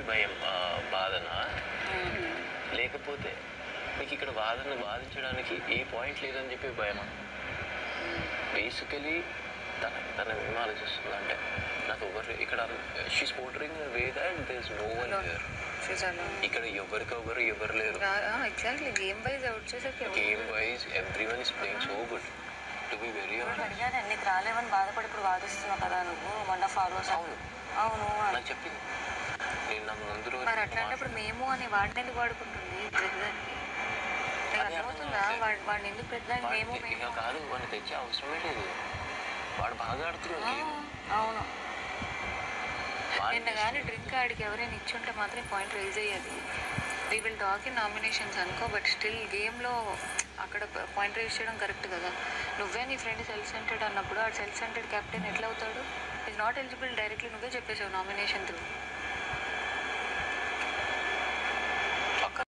భయం ఆ, బాధన లేకపోతే మీకు ఇక్కడ వాదన వాదించడానికి ఏ పాయింట్ లేదని చెప్పి భయమా బేసికలీ తన తన ఏం ఆలోచిస్తుంది అంటే నాకు ఎవరు ఇక్కడ she's pottering way that this no one here చూసాను ఇక్కడ ఎవరికి ఎవరు ఎవరు లేరు ఎగ్జాక్ట్లీ గేమ్ వైజ్ అవుట్ చేసాక game wise every one is playing so good to be very ఇప్పుడు అడిగాను నీకు రాలేవని బాధపడి ఇప్పుడు వాదిస్తున్నావు కదా నువ్వు వన్ ఆఫ్ అవర్స్ అవును అవును అని. నాకు చెప్పింది నేను నాకు ముందు రోజు మరి అట్లాంటప్పుడు మేము అని వాడిని ఎందుకు వాడుకుంటుంది ప్రతిదానికి నీకు అదే అర్థమవుతుందా అర్థం వాడు వాడిని ఎందుకు ప్రతిదానికి మేము వాడికి ఇక మేము కాదు వాడిని తెచ్చే అవసరమే లేదు వాడు బాగా ఆడుతున్నాడు ఆ, game. అవును వాడిని నిన్న కానీ డ్రింక్ ఆడికి ఎవరైనా ఇచ్చుంటే మాత్రం పాయింట్ రైజ్ అయ్యేది we will talk in nominations అనుకో బట్ స్టిల్ గేమ్లో అక్కడ పాయింట్ రైజ్ చేయడం కరెక్ట్ కదా నువ్వే నీ ఫ్రెండ్ సెల్ఫ్ సెంటెడ్ అన్నప్పుడు ఆ సెల్ఫ్ సెంటెడ్ కెప్టెన్ ఎట్లా అవుతాడు ఈజ్ నాట్ ఎలిజిబుల్ డైరెక్ట్లీ నువ్వే చెప్పేసావు నామినేషన్ త్రూ